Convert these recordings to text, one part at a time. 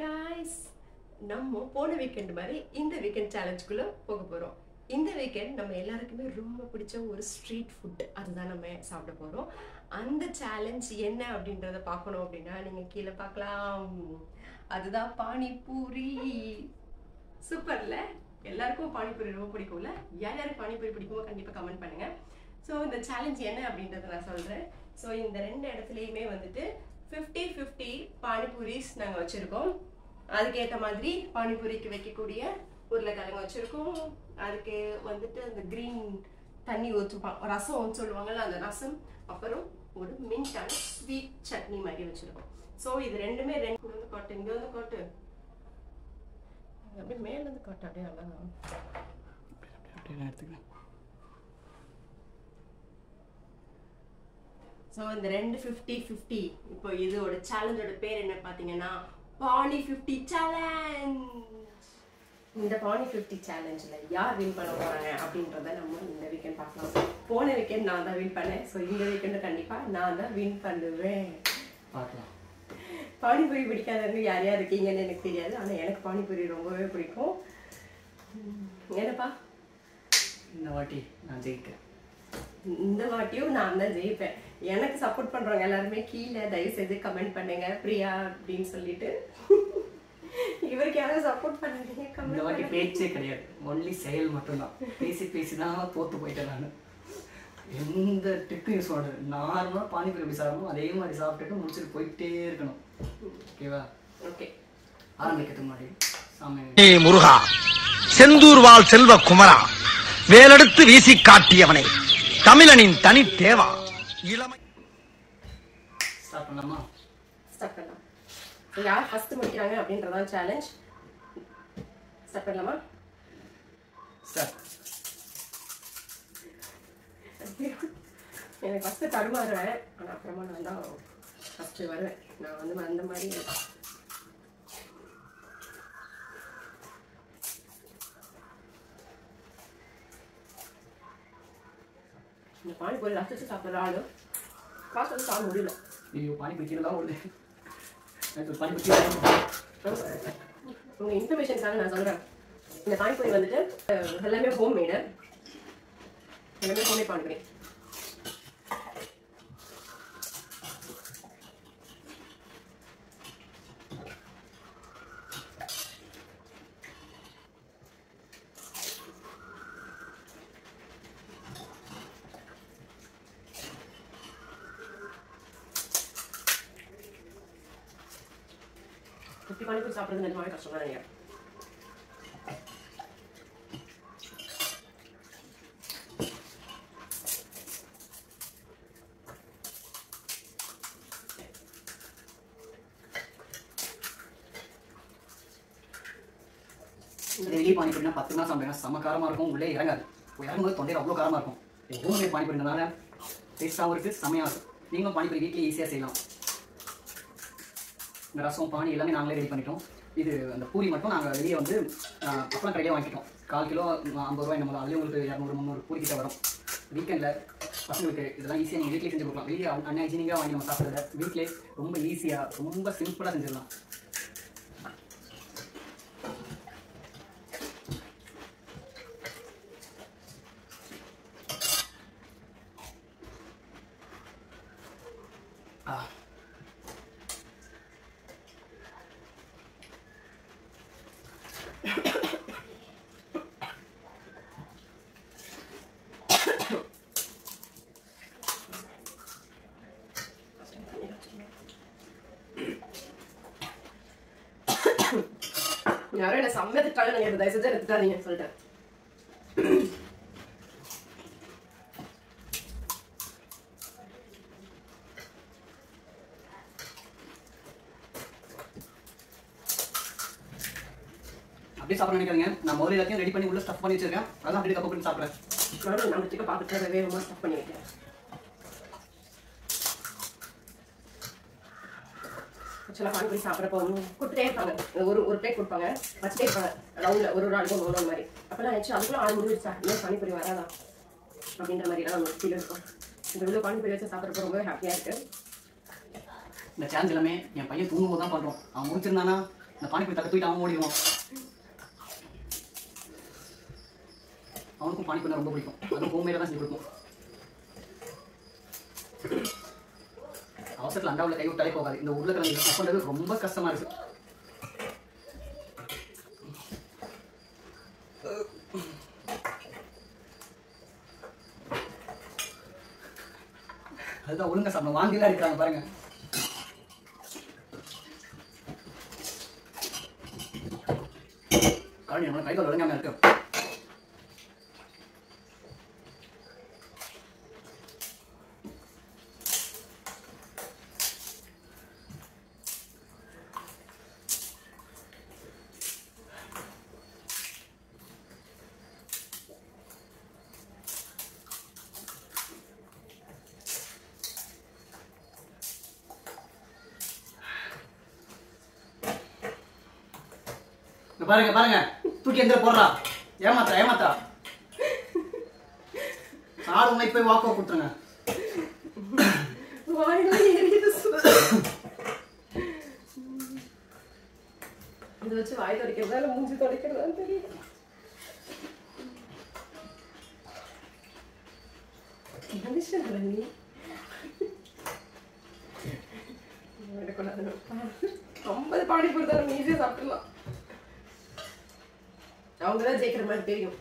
Guys நம்ம போன weekend மாதிரி இந்த வீக்கெண்ட் சேலஞ்சுக்குள்ள போக போறோம் இந்த வீக்கெண்ட் நம்ம எல்லாருக்குமே ரொம்ப பிடிச்ச ஒரு ஸ்ட்ரீட் ஃபுட் அதுதான் நம்ம சாப்பிட போறோம் அந்த சேலஞ்ச் என்ன அப்படின்றத பார்க்கணும் அப்படின்னா நீங்க கீழே பார்க்கலாம் அதுதான் பானிபூரி சூப்பர்ல எல்லாருக்கும் பானிபூரி ரொம்ப பிடிக்கும்ல யார் யாருக்கு பானிபூரி பிடிக்குமோ கண்டிப்பா கமெண்ட் பண்ணுங்க ஸோ இந்த சேலஞ்ச் என்ன அப்படின்றத நான் சொல்றேன் ஸோ இந்த ரெண்டு இடத்துலையுமே வந்துட்டு ஃபிஃப்டி ஃபிஃப்டி பானிபூரிஸ் நாங்கள் வச்சுருக்கோம் அதுக்கேற்ற மாதிரி பானிபூரிக்கு வைக்கக்கூடிய உருளைக்கிழங்கு வச்சுருக்கோம் அதுக்கு வந்துட்டு அந்த க்ரீன் தண்ணி ஊற்றுப்பான் ரசம் சொல்லுவாங்கல்ல அந்த ரசம் அப்புறம் ஒரு மின்டான ஸ்வீட் சட்னி மாதிரி வச்சுருக்கோம் ஸோ இது ரெண்டுமே ரெண்டு வந்து காட்டு இங்கே வந்து காட்டு அப்படியே மேலேருந்து காட்டு அப்படியே நல்லா அப்படியே நான் எடுத்துக்கிறேன் ஸோ இந்த ரெண்டு ஃபிஃப்டி ஃபிஃப்டி இப்போ இதோட சேலஞ்சோட பேர் என்ன பார்த்தீங்கன்னா பானி ஃபிஃப்டி சேலஞ்ச் இந்த பானி ஃபிஃப்டி சேலஞ்சில் யார் வின் பண்ண போகிறாங்க அப்படின்றத நம்ம இந்த வீக்கெண்ட் பார்க்கலாம் போன வீக்கெண்ட் நான் தான் வின் பண்ணேன் ஸோ இந்த வீக்கெண்டு கண்டிப்பாக நான் தான் வின் பண்ணுவேன் பார்க்கலாம் பானிபூரி பிடிக்காதவங்க யார் யார் இருக்கீங்கன்னு எனக்கு தெரியாது ஆனால் எனக்கு பானிபூரி ரொம்பவே பிடிக்கும் உம், என்னப்பா இந்த வாட்டி நான் ஜெயிக்கிறேன் இந்த வாட்டியும் நான் தான் ஜெயிப்பேன் எனக்கு சப்போர்ட் பண்றவங்க எல்லாருமே கீழே தயவு செய்து கமெண்ட் பண்ணுங்க பிரியா அப்படின்னு சொல்லிட்டு இவருக்கு யாரும் சப்போர்ட் பண்ணாதீங்க இந்த கமெண்ட் வாட்டி பேச்சே கிடையாது ஒன்லி செயல் மட்டும்தான் பேசி பேசி தான் தோத்து போயிட்டேன் நான் எந்த டிப்பும் யூஸ் பண்ணுறது நார்மலாக பானிபூரி எப்படி சாப்பிடணும் அதே மாதிரி சாப்பிட்டுட்டு முடிச்சுட்டு போயிட்டே இருக்கணும் ஓகேவா ஓகே ஆரம்பிக்கிறதுக்கு முன்னாடி சாமி ஏ முருகா செந்தூர் வாழ் செல்வ குமரா வேலெடுத்து வீசி காட்டியவனே தமிழனின் தனி தேவா இளமை ஸ்டார்ட் பண்ணலாமா ஸ்டார்ட் பண்ணலாம் So, யார் ஃபர்ஸ்ட் முடிக்கிறாங்க அப்படின்றதான் சேலஞ்ச் ஸ்டார்ட் பண்ணலாமா ஸ்டார்ட் எனக்கு ஃபர்ஸ்ட் தடுமாறுவேன் ஆனால் அப்புறமா நான் தான் ஃபர்ஸ்ட் வருவேன் நான் வந்து அந்த மாதிரி இந்த பானிபூரி ரசிச்சு சாப்பிட்ற ஆளு காசு வந்து சாப்பிட முடியல ஐயோ பானிபூரி கீழே தான் ஓடுது எனக்கு பானிபூரி கீழே உங்க இன்ஃபர்மேஷனுக்காக நான் சொல்றேன் இந்த பானிபூரி வந்துட்டு அஹ், எல்லாமே ஹோம் மேடு எல்லாமே ஹோம் மேட் பானிபூரி குட்டி பானிபூரி சாப்பிட்றது நிஜமாவே கஷ்டம் தான் நினைக்கிறேன் வெளியே பானிபூரினா பத்து நாள் சாப்பிடுங்க செம காரமாக இருக்கும் உள்ளே இறங்காது இறங்கும்போது தொண்டையில் அவ்வளோ காரமாக இருக்கும் ஹோம்மேட் பானிபூரினால டேஸ்ட்டாகவும் இருக்குது செமையாக இருக்கும் நீங்களும் பானிபூரி வீட்டில் ஈஸியாக செய்யலாம் இந்த ரசம் பானி எல்லாமே நாங்களே ரெடி பண்ணிட்டோம் இது அந்த பூரி மட்டும் நாங்கள் வெளியே வந்து அப்பளம் கடையிலே வாங்கிட்டோம் கால் கிலோ ஐம்பது ரூபாய் நம்ம அதுலேயே உங்களுக்கு இரநூறு முந்நூறு பூரி கிட்ட வரும் வீக்கெண்டில் பசங்களுக்கு இதெல்லாம் ஈஸியாக நீங்கள் வீட்டிலே செஞ்சு கொடுக்கலாம் வெளியே அன்ஹைஜீனிக்காக வாங்கி நம்ம சாப்பிட்றத வீட்டிலே ரொம்ப ஈஸியாக ரொம்ப சிம்பிளாக செஞ்சிடலாம் ஆ யாரும் என்ன செம்ம திட்டாங்க நீங்க தயவு செஞ்சு எனக்கு திட்டாதீங்க சொல்லிட்டேன் அப்படியே சாப்பிட நினைக்காதீங்க நான் முதல்ல எல்லாத்தையும் ரெடி பண்ணி உள்ள ஸ்டஃப் பண்ணி வச்சிருக்கேன் அதான் அப்படியே கப்பு பண்ணி சாப்பிட்றேன் நானும் நம்ம சிக்க பார்த்துட்டு வேகமாக ஸ்டப் பண்ணி வைக்கிறேன் ஆக்சுவலாக பானிபூரி சாப்பிட்றப்போ கொடுத்துட்டே இருப்பாங்க ஒரு ஒரு பிளேட் கொடுப்பாங்க வச்சுட்டே இருப்பாங்க ரவுண்டில் ஒரு ஒரு ஆளுக்கும் ஒன்று ஒன்று மாதிரி அப்போலாம் ஆச்சு அதுக்குள்ள ஆள் முடிஞ்சிருச்சா இன்னும் பானிபூரி வராதா அப்படின்ற மாதிரிலாம் நம்ம ஃபீல் இருக்கும் இந்த உள்ள பானிபூரி வச்சு சாப்பிட்றப்ப ரொம்ப ஹாப்பியாக இருக்கு இந்த சேலஞ்ச் எல்லாமே என் பையன் தூங்கும்போது தான் பண்ணுறோம் அவன் முடிச்சிருந்தானா இந்த பானிபூரி தக்க தூக்கிட்டு அவன் ஓடிடுவான் அவனுக்கும் பானிபூரி ரொம்ப பிடிக்கும் அதுவும் ஹோம்மேடாக தான் செஞ்சு கொடுப்போம் அவசரத்தில் அண்டாவில் கை விட்டாலே போகாது இந்த உருளைக்கிழங்கு கட் பண்ணுறது ரொம்ப கஷ்டமா இருக்கு அதுதான் ஒழுங்கா சாப்பிடணும் வாந்திலாம் இருக்கிறாங்க பாருங்க காரணம் நம்மள கை கால் ஒழுங்காம இருக்கு இங்க பாருங்க பாருங்க தூக்கி எந்த போடுறா ஏமாத்தா ஏமாத்தா சார் உன்னை போய் வாக்கோ கொடுத்துருங்க வாயில எரியுது சுடு. இதை வச்சு வாய் துடைக்கிறதா இல்லை மூஞ்சி துடைக்கிறதான்னு தெரியல மனுஷன் நீ எடுக்கூடாது ஐம்பது பானிபூரி தான் நம்ம ஈஸியாக சாப்பிடலாம் அவங்க தான் ஜெயிக்கிற மாதிரி தெரியும்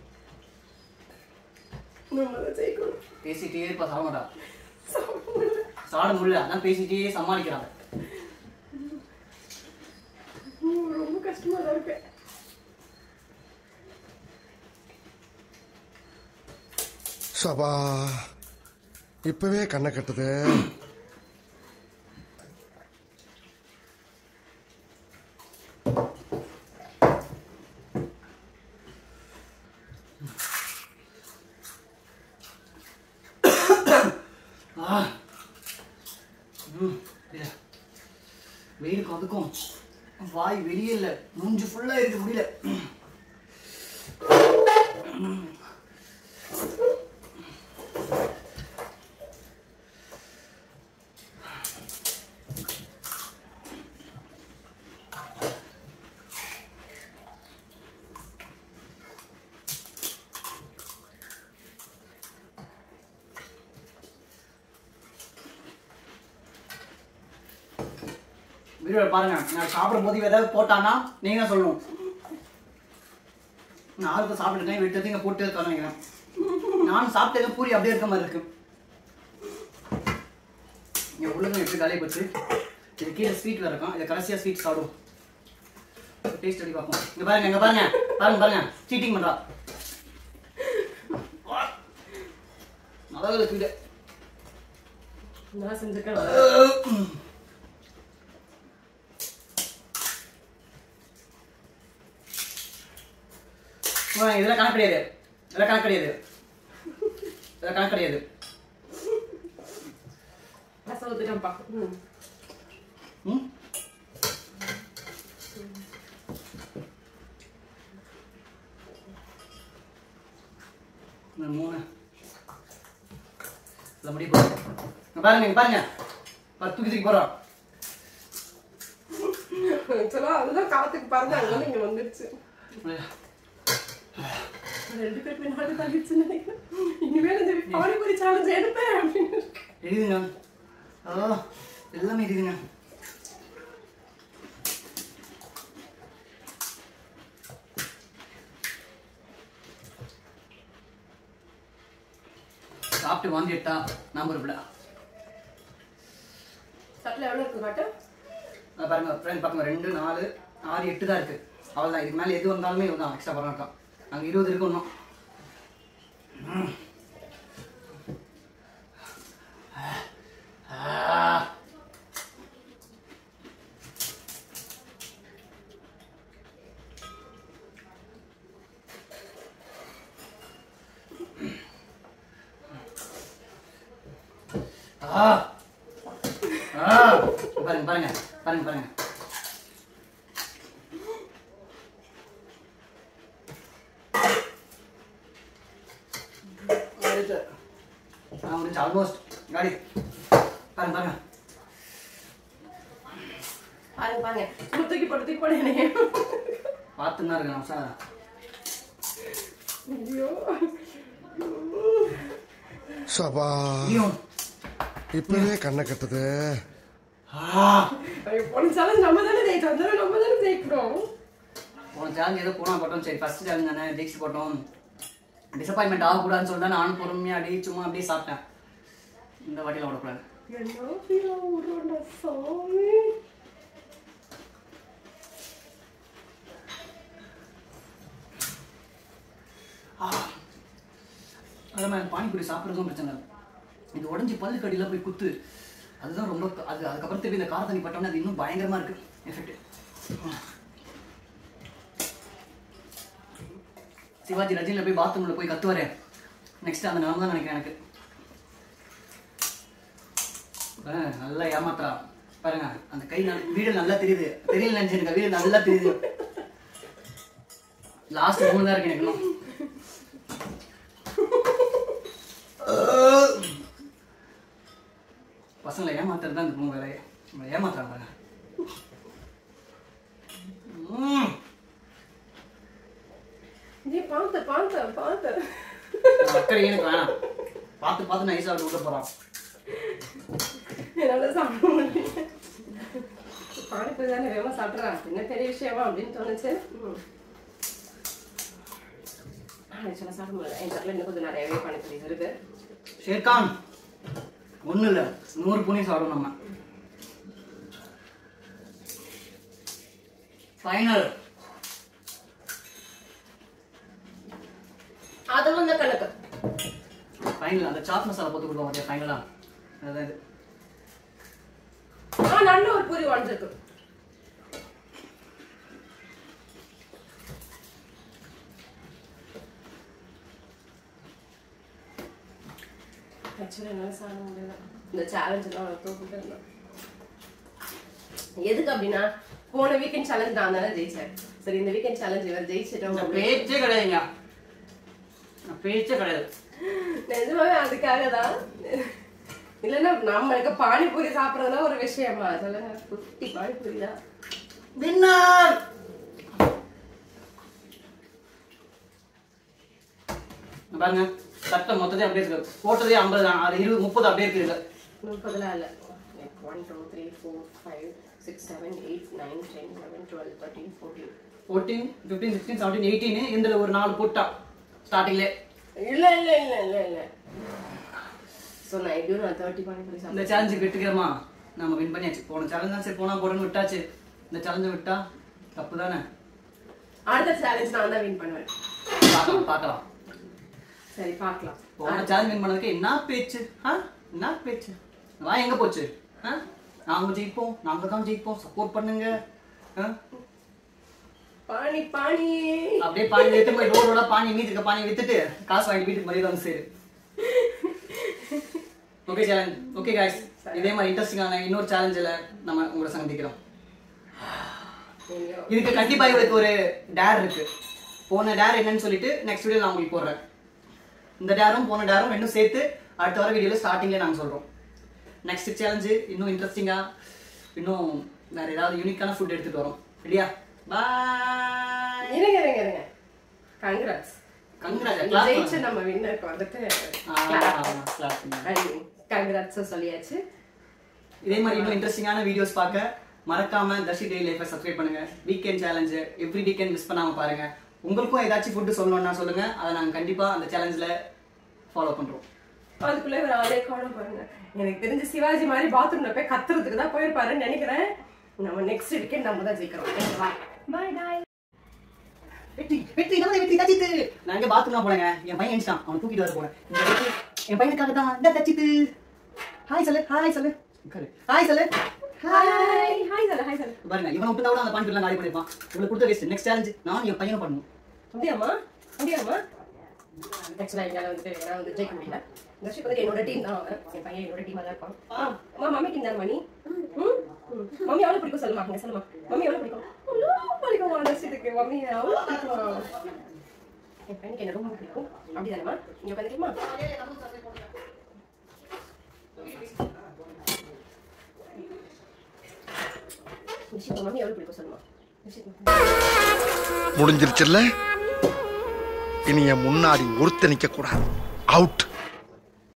நம்ம தான் ஜெயிக்கணும் பேசிட்டே இருப்பா சாப்பிட மாட்டா சாட முடியல அதான் பேசிட்டே சமாளிக்கிறாங்க உம், ரொம்ப கஷ்டமா தான் இருக்கு சபா இப்பவே கண்ணை கட்டுது ஆ ம் இல்ல. வெயிலுக்கு அதுக்கும் வாய் வெளியே இல்லை மூஞ்சி ஃபுல்லாக இருக்கு முடியல வீடியோ பாருங்க நான் சாப்பிடும் போது ஏதாவது போட்டானா நீங்க தான் சொல்லணும் நான் ஆளுக்கு சாப்பிட்டுட்டேன் விட்டு இங்க போட்டு இருக்கான்னு நினைக்கிறேன் நானும் சாப்பிட்டது பூரி அப்படியே இருக்க மாதிரி இருக்கு இங்க உள்ளங்க எப்படி காலையை போச்சு இது கீழே ஸ்வீட்ல இருக்கும் இது கடைசியா ஸ்வீட் சாப்பிடும் டேஸ்ட் அடி பார்ப்போம் இங்க பாருங்க இங்க பாருங்க பாருங்க பாருங்க சீட்டிங் பண்றா அதாவது ஸ்வீட் நான் செஞ்சிருக்கேன் ஆ, இதெல்லாம் கணக்கு கிடையாது இதெல்லாம் கணக்கு கிடையாது இதெல்லாம் கணக்கு கிடையாது ரசம் ஊற்றிட்டேன்ப்பா ம் ம் இந்த மூணு இதில் முடி போகுது இங்க பாருங்க இங்க பாருங்க பாரு, தூக்கி தூக்கி போகிறோம் ஆக்சுவலாக அதுதான் காத்துக்கு பறந்து அங்கே வந்து இங்கே வந்துருச்சு ரெண்டு பேர் பின்னாடி தள்ளிடுச்சுன்னு நினைக்கிறேன் இனிமேல் இந்த பானிபூரி சேலஞ்ச் எடுப்பேன் அப்படின்னு எரியுதுங்க ஓ எல்லாமே எரியுதுங்க சாப்பிட்டு வாந்தி எடுத்தா நாம இருப்பல சட்டில் எவ்வளோ இருக்கு காட்டு அஹ் பாருங்க ஃப்ரெண்ட் பாருங்க ரெண்டு நாலு ஆறு எட்டு தான் இருக்கு அவ்வளோதான் இதுக்கு மேலே எது வந்தாலுமே இதுதான் எக்ஸ்ட்ரா பரவாயில்ல அங்கே இருபது இருக்கு இன்னும் ஆ. ஆ ஆ பாருங்க பாருங்க பாருங்க பாருங்க முடிஞ்சு ஆ முடிஞ்சு ஆல்மோஸ்ட் காடி பாருங்க பாருங்க பாருங்க பாருங்க பாருங்க சும்மா தூக்கி போட்டு தூக்கி போட என்னைய பார்த்துன்னு தான் இருக்கேன் சார் ஐயோ சபா ஐயும் இப்பவே கண்ணை கட்டுது ஐயோ போன சேலஞ்ச் நம்ம தானே ஜெயிச்சோம் அதனால நம்ம தானே ஜெயிக்கிறோம் போன சேலஞ்ச் ஏதோ போனா போட்டோம் சரி ஃபர்ஸ்ட் சேலஞ்ச் தானே ஜெயிச்சு போட்டோம் டிசப்பாயின்மெண்ட் ஆகக்கூடாதுன்னு சொல்லிட்டு நானும் பொறுமையாக அப்படியே சும்மா அப்படியே சாப்பிட்டேன் இந்த வாட்டியில் விடக்கூடாது என்ன feel ஆகுறோம்டா சாமி அதே மாதிரி பானிபூரி சாப்பிட்றதும் பிரச்சனை இல்லை இது உடஞ்சி பல்லு கடியில் போய் குத்து அதுதான் ரொம்ப க- அது அதுக்கப்புறம் திருப்பி இந்த கார தண்ணி பட்டோன்னே அது இன்னும் பயங்கரமாக இருக்கு எஃபெக்ட் சிவாஜி ரஜினியில் போய் பாத்ரூமில் போய் கத்துவாரு நெக்ஸ்ட் அந்த நிலமை தான் நினைக்கிறேன் எனக்கு பாருங்க, நல்லா ஏமாத்துறா பாருங்க அந்த கை நல்ல- வீடு நல்லா தெரியுது தெரியல நினைச்சிருக்க வீடு நல்லா தெரியுது லாஸ்ட் மூணு தான் இருக்கு எனக்கு இன்னும் பசங்களை ஏமாத்துறது தான் இந்த பொண்ணு வேலையே நம்மளை ஏமாத்துறாங்க பாருங்க ம். நீ பார்த்த பார்த்த பார்த்த நான் அக்கறை எனக்கு வேணாம் பார்த்து பார்த்து நைஸாக அப்படி விட போகிறான் என்னால சாப்பிட முடியல பானிபூரி தானே வேகமா சாப்பிட்றான் என்ன பெரிய விஷயமா அப்படின்னு தோணுச்சு ஆக்சுவலாக சாப்பிட முடியல என் தட்டில் இன்னும் கொஞ்சம் நிறையவே பானிபூரி இருக்கு ஷேர்கான் ஒன்றும் இல்லை நூறு புனி சாப்பிடும் நம்ம ஃபைனல் அதுவும் இந்த கணக்கு ஃபைனல் அந்த சாட் மசாலா போட்டு கொடுப்போம் பார்த்தியா ஃபைனலாக அதுதான் இது ஆ நல்ல ஒரு பூரி உடஞ்சிருக்கு ஆக்சுவலி என்னால் சாப்பிட முடியல இந்த சேலஞ்ச் எல்லாம் தூக்கிட்டு இருந்தேன் எதுக்கு அப்படின்னா போன வீக்கெண்ட் சேலஞ்ச் நான் தானே ஜெயிச்சேன் சரி இந்த வீக்கெண்ட் சேலஞ்ச் இவர் ஜெயிச்சிட்டோம் இந்த அப்படின்னு- பேச்சே கிடையாதுங்க இந்த பேச்சே கிடையாது நிஜமாவே அதுக்காக தான் இல்லைன்னா நம்மளுக்கு பானிபூரி சாப்பிட்றதுலாம் ஒரு விஷயமா சொல்லுங்க குட்டி பானிபூரி தான் வின்னர் பாருங்க சட்டை மொத்தத்தையும் அப்படியே இருக்கு போட்டதே ஐம்பது தான் அது இருபது முப்பது அப்படியே இருக்குது முப்பதுலாம் இல்லை one two three four five six seven eight nine ten eleven twelve thirteen fourteen fourteen fifteen sixteen seventeen eighteen இதில் ஒரு நாலு போட்டா ஸ்டார்டிங்லே இல்ல இல்ல இல்ல இல்ல இல்ல ஸோ நான் எப்படியும் நான் தேர்ட்டி பானிபூரி இந்த சாப்பிட்டேன் சேலஞ்சுக்கு வெட்டுக்கிறோமா நம்ம வின் பண்ணியாச்சு போன சேலஞ்ச் தான் சரி போனா போடணும்னு விட்டாச்சு இந்த சேலஞ்சை விட்டா தப்பு தானே அடுத்த சேலஞ்ச் நான் தான் வின் பண்ணுவேன் பார்க்கலாம் பார்க்கலாம் சரி பார்க்கலாம் போன சேலஞ்ச் வின் பண்ணதுக்கு என்ன பேச்சு ஆ என்ன பேச்சு வா எங்க போச்சு ஆ நாங்க ஜெயிப்போம் நாங்க தான் ஜெயிப்போம் சப்போர்ட் பண்ணுங்க ஆ? பானி பானி அப்படியே பானி எடுத்து போய் ரோடோட பானி மீதி இருக்க பானி வித்துட்டு காசு வாங்கி வீட்டுக்கு மதியம் வந்து சேரு ஓகே சேலஞ்ச் ஓகே காய்ஸ் இதே மாதிரி இன்ட்ரெஸ்டிங்கான இன்னொரு சேலஞ்சில் நம்ம உங்களை சந்திக்கிறோம் ஐயோ. இதுக்கு கண்டிப்பா இவருக்கு ஒரு டேர் இருக்கு போன டேர் என்னன்னு சொல்லிட்டு நெக்ஸ்ட் வீடியோ நான் உங்களுக்கு போடுறேன் இந்த டேரும் போன டேரும் ரெண்டும் சேர்த்து அடுத்த வர வீடியோல ஸ்டார்டிங்ல நாங்க சொல்றோம் நெக்ஸ்ட் சேலஞ்சு இன்னும் இன்ட்ரெஸ்டிங்கா இன்னும் வேற ஏதாவது யூனிக்கான ஃபுட் எடுத்துட்டு வரோம் ரெடியா பாய் இருங்க இருங்க இருங்க கங்க்ராட்ஸ் Congrats. ஜெயிச்ச நம்ம வின்னருக்கு வந்துட்டு கங்க்ராட்ஸ் சொல்லியாச்சு இதே மாதிரி இன்னும் இன்ட்ரெஸ்டிங்கான வீடியோஸ் பார்க்க மறக்காம தர்ஷி டெய்லி லைஃபை சப்ஸ்கிரைப் பண்ணுங்க weekend challenge every weekend miss பண்ணாம பாருங்க உங்களுக்கும் ஏதாச்சும் ஃபுட்டு சொல்லணும்னா சொல்லுங்க அதை நாங்க கண்டிப்பா அந்த சேலஞ்சில் ஃபாலோ பண்றோம் அதுக்குள்ள ஒரு ஆளே காணும் பாருங்க எனக்கு தெரிஞ்ச சிவாஜி மாதிரி பாத்ரூம்ல போய் கத்துறதுக்கு தான் போயிருப்பாருன்னு நினைக்கிறேன் நம்ம நெக்ஸ்ட் வீக்கெண்ட் நம்ம தான் ஜெயிக்கிறோம் பாய் பாய் வெற்றி வெற்றி நம்ம வெற்றி தச்சித்து நான் இங்க பாத்ரூம்லாம் போனேங்க என் பையன் எந்திரிச்சிட்டான் அவன் தூக்கிட்டு வர போனேன் இந்த வெற்றி என் பையனுக்காக தான் இந்த தச்சித்து ஹாய் சொல்லு ஹாய் சொல்லு உட்காரு ஹாய் சொல்லு hi hi sir hi sir பாருங்க இவன் விட்டு கூட அந்த பாயிண்ட் காலி பண்ணிருப்பான் இவளுக்கு கொடுத்த வேஸ்ட் நெக்ஸ்ட் சேலஞ்ச் நான் என் பையனும் பண்ணணும் முடியாமா முடியாமா ஆக்சுவலாக எங்களால் வந்துட்டு நான் வந்து ஜெயிக்க முடியல தர்ஷிக் வந்து என்னோட டீம் தான் அவன். என் பையன் என்னோட டீமாக தான் இருப்பான் ஆ அம்மா மம்மி டீம் தானே மணி ம் ம். மம்மி எவ்வளோ பிடிக்கும் சொல்லுமா இங்க சொல்லுமா மம்மி எவ்வளோ பிடிக்கும் அவ்வளோ பிடிக்கும் தர்ஷித்துக்கு மம்மி அவ்வளோ பிடிக்கும் என் பையனுக்கு என்ன ரொம்ப பிடிக்கும் அப்படி தானேம்மா இங்கே உட்காந்துருக்குமா ரிஷித் மம்மி எவ்வளவு பிடிக்கும் சொல்லுமா ரிஷித் mummy. முடிஞ்சிருச்சுல்ல இனி என் முன்னாடி ஒருத்த நிக்க கூடாது அவுட்